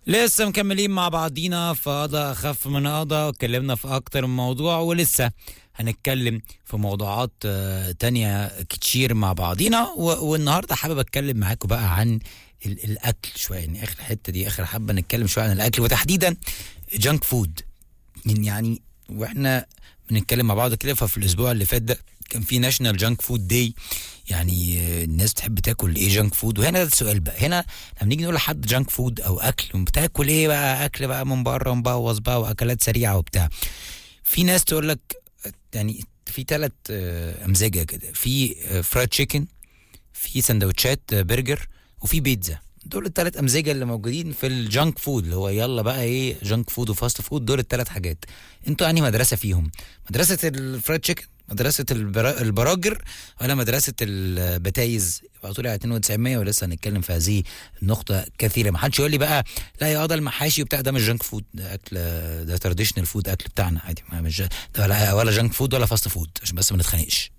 لسه مكملين مع بعضينا في قضاء أخف من قضاء اتكلمنا في أكتر من موضوع ولسه هنتكلم في موضوعات آه، تانية كتير مع بعضينا و- والنهاردة حابب أتكلم معاكم بقى عن ال- الأكل شوية يعني آخر حتة دي آخر حابة نتكلم شوية عن الأكل وتحديدا جانك فود يعني واحنا بنتكلم مع بعض كده ففي الأسبوع اللي فات ده كان في ناشونال جانك فود داي يعني آه، الناس بتحب تاكل ايه جانك فود وهنا ده السؤال بقى هنا لما نيجي نقول لحد جانك فود او اكل بتاكل ايه بقى اكل بقى من بره مبوظ بقى واكلات سريعه وبتاع في ناس تقول لك يعني في ثلاث امزجه كده في فرايد تشيكن في سندوتشات آه، برجر وفي بيتزا دول الثلاث امزجه اللي موجودين في الجانك فود اللي هو يلا بقى ايه جانك فود وفاست فود دول الثلاث حاجات انتوا انهي مدرسه فيهم مدرسه الفرايد تشيكن مدرسه البرا- البراجر ولا مدرسه البتايز ابعتوا لي على 9200 ولسه هنتكلم في هذه النقطه كثيره ما حدش يقول لي بقى لا يا قضى المحاشي وبتاع ده مش جانك فود ده اكل ده تراديشنال فود اكل بتاعنا عادي ما مش ده ولا ولا جانك فود ولا فاست فود عشان بس ما نتخانقش